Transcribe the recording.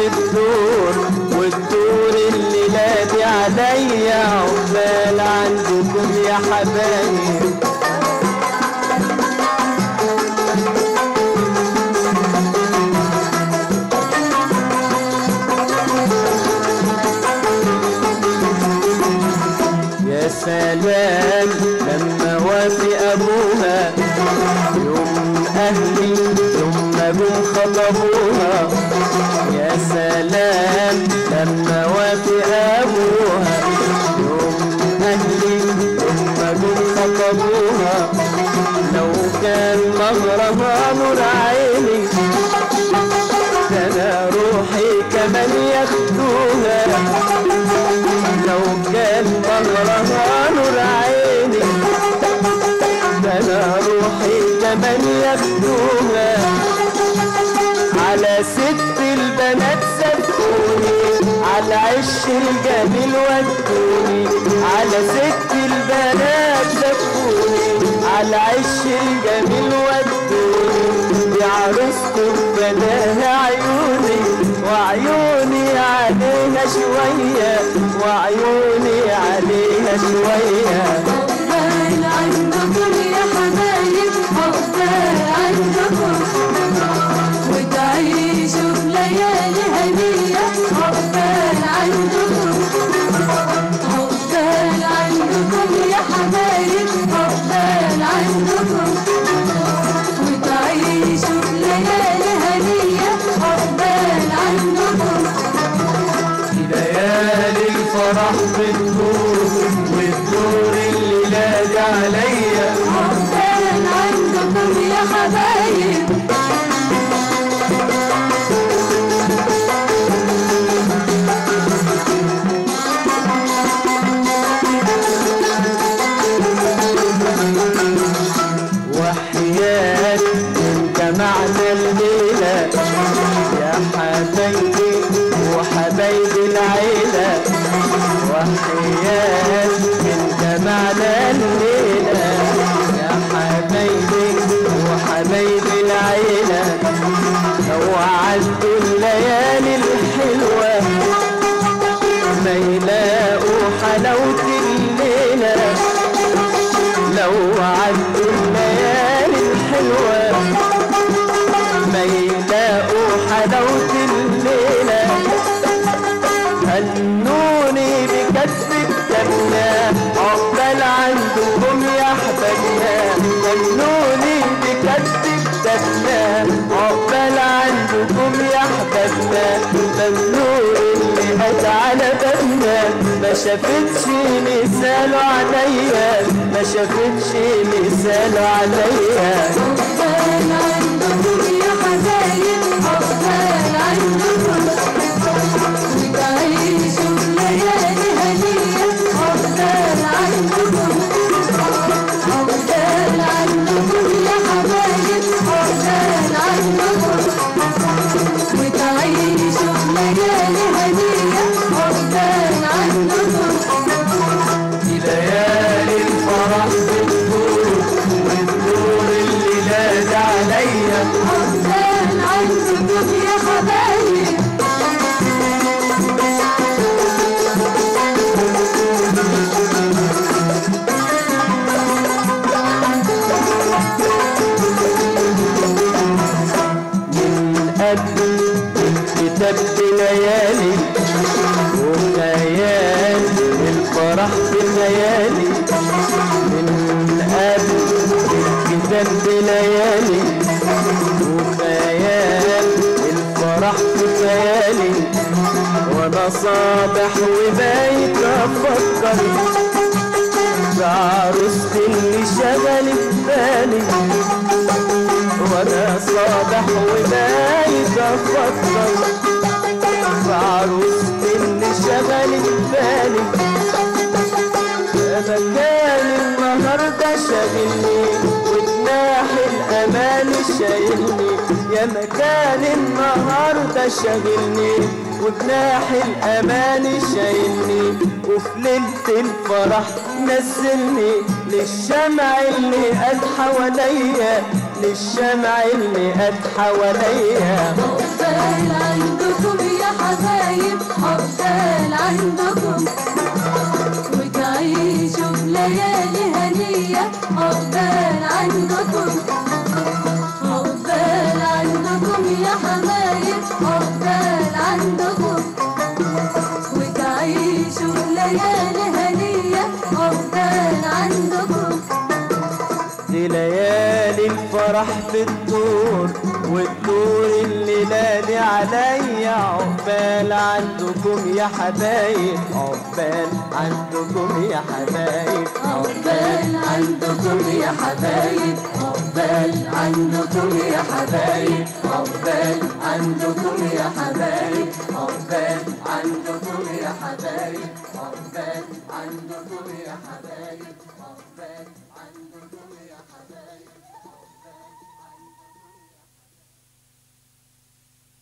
الدور والدور اللي لادي عليا عقبال عندكم يا حبايب يا سلام لما وافي ابوها يوم اهلي يوم ما جم خطبوها يا سلام لما وافي ابوها يوم اهلي يوم ما جم خطبوها لو كان مغربها نور عيني ده انا روحي كمان ياخدوها لو كان مغرها نور عيني ده انا روحي كمان ياخدوها على ست البنات سبقوني على عش الجميل ودوني على ست البنات سبقوني على عش الجميل ودوني دي عروسكم بلاها عيوني وعيوني عليها شوية وعيوني عليها شوية عقبال عندكم يا حبايب عقبال عندكم وتعيشوا في ليالي هنية عقبال عندكم عقبال عندكم يا حبايب عقبال عندكم وتعيشوا في ليالي هنية عقبال عندكم ليالي الفرح بتدور والدور اللي لادي عليا عقبال عندكم يا حبايب وحياة انت معنى الليلة يا حبايبي وحبايبي العيلة وحياة انت معنى الليلة يا حبايبي وحبايبي العيلة لو عدوا الليالي الحلوة ما يلاقوا حلاوة الليلة لو عدوا الليالي الحلوة ما يلاقوا حلاوة الليلة هنوني بكتف الدمنا عقبال عندكم يا حبايبنا هنوني بكتف الدمنا عقبال عندكم يا حبايبنا ممنوع اللي قد على بالنا ما شافتش مثاله عليا ما شافتش مثاله عليا عقبال عندكم يا حبايب عقبال عندكم وتعيشوا في ليالي هنية عقبال عندكم عقبال عندكم يا حبايب عقبال عندكم وتعيشوا في ليالي هنية عقبال عندكم ليالي الفرح بتدور والدور اللي لاد عليا عقبال عندكم يا حبايب من قبل الكتاب بليالي وخيال الفرح في خيالي من قبل الكتاب بليالي وخيال الفرح في خيالي وانا صابح وبايت افكر بعروستي اللي شغلت بالي وانا صابح وبايت افكر بعروستي اللي شغلت بالي مكان النهارده شاغلني وجناح الامان شايلني يا مكان النهارده شاغلني وجناح الامان شايلني وفي ليله الفرح نزلني للشمع اللي قد حواليا للشمع اللي قد حواليا عقبال عندكم يا حبايب عقبال عندكم وتعيشوا بليالي هنية عقبال عندكم عقبال عندكم يا حبايب عقبال عندكم وتعيشوا ليالي هنية عقبال عندكم دي ليالي الفرح في الدور والدور اللي نادي عليا عقبال عندكم يا حبايب عقبال عندكم يا حبايب عقبال عندكم يا حبايب عقبال عندكم يا حبايب عقبال عندكم يا حبايب عقبال عندكم يا حبايب عقبال عندكم يا حبايب عقبال عندكم يا